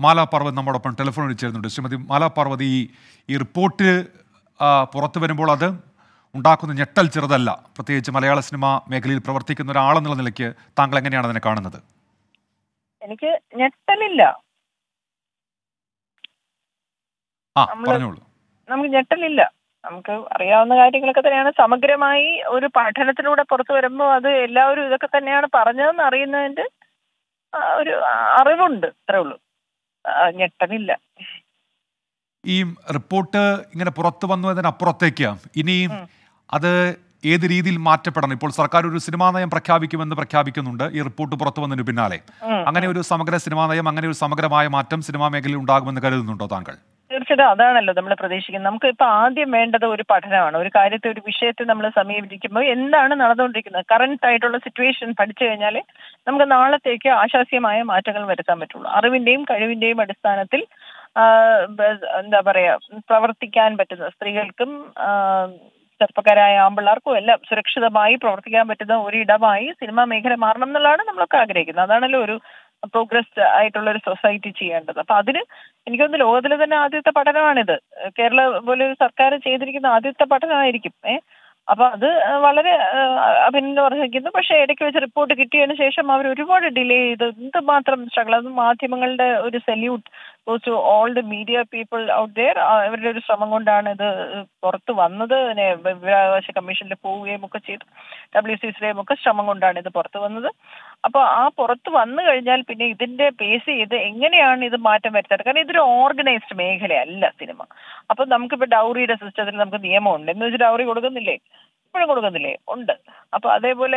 മാലാ പാർവതി നമ്മോടൊപ്പം ടെലിഫോണിൽ ചേരുന്നുണ്ട് ശ്രീമതി മാലാ പാർവതി ഈ- ഈ റിപ്പോർട്ട് ആ, പുറത്തു വരുമ്പോൾ അത് ഉണ്ടാക്കുന്ന ഞെട്ടൽ ചെറുതല്ല പ്രത്യേകിച്ച് മലയാള സിനിമ മേഖലയിൽ പ്രവർത്തിക്കുന്ന ഒരാളെന്നുള്ള നിലയ്ക്ക് താങ്കൾ എങ്ങനെയാണ് അതിനെ കാണുന്നത് എനിക്ക് ഞെട്ടലില്ല ആ നമ്മള് പറഞ്ഞോളൂ നമുക്ക് ഞെട്ടലില്ല നമുക്ക് അറിയാവുന്ന കാര്യങ്ങളൊക്കെ തന്നെയാണ് സമഗ്രമായി ഒരു പഠനത്തിലൂടെ പുറത്തു വരുമ്പോൾ അത് എല്ലാവരും ഇതൊക്കെ തന്നെയാണ് പറഞ്ഞതെന്ന് അറിയുന്നതിന്റെ ആ, ഒരു അറിവുണ്ട് അത്രേ ഉള്ളൂ ആ, ഞെട്ടലില്ല ഈ റിപ്പോർട്ട് ഇങ്ങനെ പുറത്തു വന്നതിനപ്പുറത്തേക്ക് ഇനി ഉം. അത് ഏത് രീതിയിൽ മാറ്റപ്പെടണം ഇപ്പോൾ സർക്കാർ ഒരു സിനിമാ നയം പ്രഖ്യാപിക്കുമെന്ന് പ്രഖ്യാപിക്കുന്നുണ്ട് ഈ റിപ്പോർട്ട് പുറത്തു വന്നതിന് പിന്നാലെ ഉം. അങ്ങനെ ഒരു സമഗ്ര സിനിമാ നയം അങ്ങനെ ഒരു സമഗ്രമായ മാറ്റം സിനിമാ മേഖലയിൽ ഉണ്ടാകുമെന്ന് കരുതുന്നുണ്ടോ താങ്കൾ തീർച്ചയായിട്ടും അതാണല്ലോ നമ്മൾ പ്രതീക്ഷിക്കുന്നത് നമുക്ക് ഇപ്പൊ ആദ്യം വേണ്ടത് ഒരു പഠനമാണ് ഒരു കാര്യത്തെ ഒരു വിഷയത്തെ നമ്മൾ സമീപിക്കുമ്പോൾ എന്താണ് നടന്നുകൊണ്ടിരിക്കുന്നത് കറന്റ് ആയിട്ടുള്ള സിറ്റുവേഷൻ പഠിച്ചു കഴിഞ്ഞാൽ നമുക്ക് നാളത്തേക്ക് ആശാസ്യമായ മാറ്റങ്ങൾ വരുത്താൻ പറ്റുള്ളൂ അറിവിന്റെയും കഴിവിന്റെയും അടിസ്ഥാനത്തിൽ ആ, ബ- എന്താ പറയാ പ്രവർത്തിക്കാൻ പറ്റുന്ന സ്ത്രീകൾക്കും ആ, ചെറുപ്പക്കാരായ ആമ്പിള്ളാർക്കും എല്ലാം സുരക്ഷിതമായി പ്രവർത്തിക്കാൻ പറ്റുന്ന ഒരു ഇടമായി സിനിമാ മേഖല മാറണം എന്നുള്ളതാണ് നമ്മളൊക്കെ ആഗ്രഹിക്കുന്നത് അതാണല്ലോ ഒരു പ്രോഗ്രസ് ആയിട്ടുള്ള ഒരു സൊസൈറ്റി ചെയ്യേണ്ടത് അപ്പൊ അതിന് എനിക്ക് തോന്നുന്നു ലോകത്തിലെ തന്നെ ആദ്യത്തെ പഠനമാണിത് കേരള പോലെ ഒരു സർക്കാർ ചെയ്തിരിക്കുന്ന ആദ്യത്തെ പഠനമായിരിക്കും ഏഹ് അപ്പൊ അത് വളരെ അഭിനന്ദനം അർഹിക്കുന്നു പക്ഷെ ഇടയ്ക്ക് വെച്ച് റിപ്പോർട്ട് കിട്ടിയതിന് ശേഷം അവർ ഒരുപാട് ഡിലേ ചെയ്ത് എന്തുമാത്രം സ്ട്രഗിൾ അത് മാധ്യമങ്ങളുടെ ഒരു salute goes to all the media people out there അവരുടെ ഒരു ശ്രമം കൊണ്ടാണ് ഇത് പുറത്ത് വന്നത് പിന്നെ വിവരാവകാശ കമ്മീഷനിൽ പോവുകയും ഒക്കെ ചെയ്തു ഡബ്ല്യു സി സിയുടെയും ഒക്കെ ശ്രമം കൊണ്ടാണ് ഇത് പുറത്ത് വന്നത് അപ്പൊ ആ പുറത്ത് വന്നു കഴിഞ്ഞാൽ പിന്നെ ഇതിന്റെ ബേസ് ചെയ്ത് എങ്ങനെയാണ് ഇത് മാറ്റം വരുത്തേണ്ടത് കാരണം ഇതൊരു ഓർഗനൈസ്ഡ് മേഖലയല്ല സിനിമ അപ്പൊ നമുക്കിപ്പോ ഡൗറിയുടെ സിസ്റ്റത്തിൽ നമുക്ക് നിയമമുണ്ട് എന്ന് വെച്ചാൽ ഡൗറി കൊടുക്കുന്നില്ലേ ഇപ്പോഴും കൊടുക്കുന്നില്ലേ ഉണ്ട് അപ്പൊ അതേപോലെ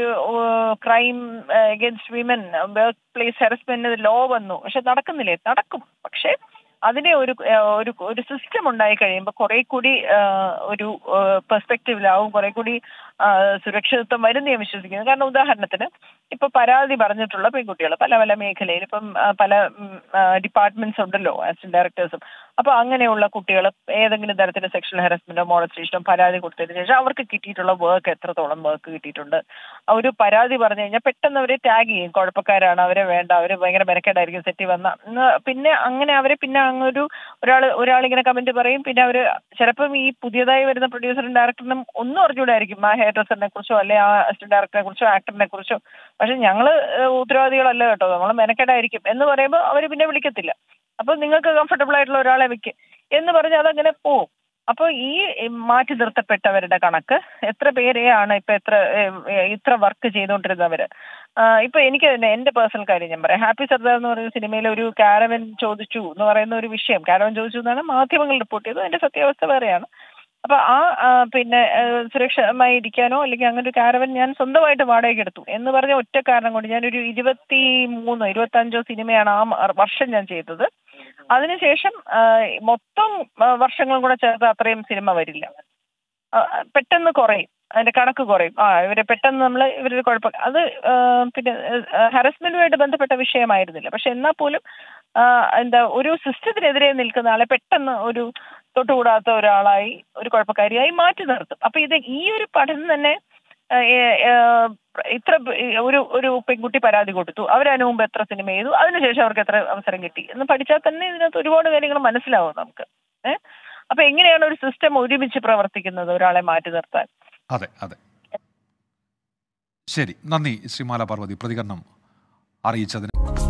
crime against women work place harassment law വന്നു പക്ഷെ നടക്കുന്നില്ലേ നടക്കും പക്ഷെ അതിനെ ഒരു ഏഹ്, ഒരു ഒരു സിസ്റ്റം ഉണ്ടായി കഴിയുമ്പോൾ കുറെ കൂടി ഏഹ്, ഒരു പെർസ്പെക്റ്റീവിലാവും കുറെ കൂടി ആഹ്, സുരക്ഷിതത്വം വരും ഞാൻ വിശ്വസിക്കുന്നു കാരണം ഉദാഹരണത്തിന് ഇപ്പൊ പരാതി പറഞ്ഞിട്ടുള്ള പെൺകുട്ടികൾ പല പല മേഖലയിൽ ഇപ്പം ആ, പല ഡിപ്പാർട്ട്മെന്റ്സ് ഉണ്ടല്ലോ അസിസ്റ്റന്റ് ഡയറക്ടേഴ്സും അപ്പൊ അങ്ങനെയുള്ള കുട്ടികൾ ഏതെങ്കിലും തരത്തിൽ സെക്ഷൽ ഹരാസ്മെന്റോ മോളസ്റ്റേഷനോ പരാതി കൊടുത്തതിന് ശേഷം അവർക്ക് കിട്ടിയിട്ടുള്ള വർക്ക് എത്രത്തോളം വർക്ക് കിട്ടിയിട്ടുണ്ട് ആ ഒരു പരാതി പറഞ്ഞു കഴിഞ്ഞാൽ പെട്ടെന്ന് അവരെ ടാഗ് ചെയ്യും കുഴപ്പക്കാരാണ് അവരെ വേണ്ട അവര് ഭയങ്കര മെനക്കേടായിരിക്കും സെറ്റി വന്ന എന്ന് പിന്നെ അങ്ങനെ അവരെ പിന്നെ അങ്ങൊരു ഒരാൾ ഒരാളിങ്ങനെ കമന്റ് പറയും പിന്നെ അവര് ചിലപ്പം ഈ പുതിയതായി വരുന്ന പ്രൊഡ്യൂസറും ഡയറക്ടറിനും ഒന്നും അറിഞ്ഞൂടായിരിക്കും ആ ഹെയർ ഡ്രസ്സറിനെ കുറിച്ചോ അല്ലെ ആ അസിസ്റ്റന്റ് ഡയറക്ടറിനെ കുറിച്ചോ ആക്ടറിനെ കുറിച്ചോ പക്ഷെ ഞങ്ങള് ഏഹ്, ഉത്തരവാദികളല്ല കേട്ടോ നമ്മൾ മെനക്കേടായിരിക്കും എന്ന് പറയുമ്പോൾ അവര് പിന്നെ വിളിക്കത്തില്ല അപ്പൊ നിങ്ങൾക്ക് കംഫർട്ടബിൾ ആയിട്ടുള്ള ഒരാളെ വെക്ക് എന്ന് പറഞ്ഞ് അതങ്ങനെ പോവും അപ്പൊ ഈ മാറ്റി നിർത്തപ്പെട്ടവരുടെ കണക്ക് എത്ര പേരെയാണ് ഇപ്പൊ എത്ര ഏഹ്, ഏഹ്, ഇത്ര വർക്ക് ചെയ്തുകൊണ്ടിരുന്നവര് ആഹ് ഇപ്പൊ എനിക്ക് തന്നെ എന്റെ പേഴ്സണൽ കാര്യം ഞാൻ പറയാം ഹാപ്പി സർദാർ എന്ന് പറയുന്ന സിനിമയിൽ ഒരു കാരവൻ ചോദിച്ചു എന്ന് പറയുന്ന ഒരു വിഷയം കാരവൻ ചോദിച്ചു എന്നാണ് മാധ്യമങ്ങൾ റിപ്പോർട്ട് ചെയ്തത് അതിന്റെ സത്യാവസ്ഥ വേറെയാണ് അപ്പൊ ആ ആ, പിന്നെ ഏഹ്, സുരക്ഷിതമായി ഇരിക്കാനോ അല്ലെങ്കിൽ അങ്ങനെ ഒരു കാരവൻ ഞാൻ സ്വന്തമായിട്ട് വാടകയ്ക്ക് എടുത്തു എന്ന് പറഞ്ഞ ഒറ്റ കാരണം കൊണ്ട് ഞാനൊരു ഇരുപത്തി മൂന്നോ ഇരുപത്തി അഞ്ചോ സിനിമയാണ് ആ മ- വർഷം ഞാൻ ചെയ്തത് അതിനുശേഷം ആ, മൊത്തം ആ, വർഷങ്ങളും കൂടെ ചേർത്ത് അത്രയും സിനിമ വരില്ല ആ, പെട്ടെന്ന് കുറയും അതിന്റെ കണക്ക് കുറയും ആ ഇവരെ പെട്ടെന്ന് നമ്മൾ ഇവരുടെ കുഴപ്പം അത് ആ, പിന്നെ ഹരസ്മെന്റുമായിട്ട് ബന്ധപ്പെട്ട വിഷയമായിരുന്നില്ല പക്ഷെ എന്നാൽ പോലും ആ, എന്താ ഒരു സിസ്റ്റത്തിനെതിരെ നിൽക്കുന്ന ആളെ പെട്ടെന്ന് ഒരു തൊട്ടുകൂടാത്ത ഒരാളായി ഒരു കുഴപ്പക്കാരിയായി മാറ്റി നിർത്തും അപ്പൊ ഇത് ഈ ഒരു പഠനം തന്നെ ആ, ഏ, ഏ, ഇത്ര പ- ഒരു ഒരു പെൺകുട്ടി പരാതി കൊടുത്തു അവരതിനു മുമ്പ് എത്ര സിനിമ ചെയ്തു അതിനുശേഷം അവർക്ക് എത്ര അവസരം കിട്ടി എന്ന് പഠിച്ചാൽ തന്നെ ഇതിനകത്ത് ഒരുപാട് കാര്യങ്ങൾ മനസ്സിലാവും നമുക്ക് ഏഹ് അപ്പൊ എങ്ങനെയാണ് ഒരു സിസ്റ്റം ഒരുമിച്ച് പ്രവർത്തിക്കുന്നത് ഒരാളെ മാറ്റി നിർത്താൻ അതെ അതെ ശരി നന്ദി ശ്രീമാല പാർവതി പ്രതികരണം അറിയിച്ചതിന്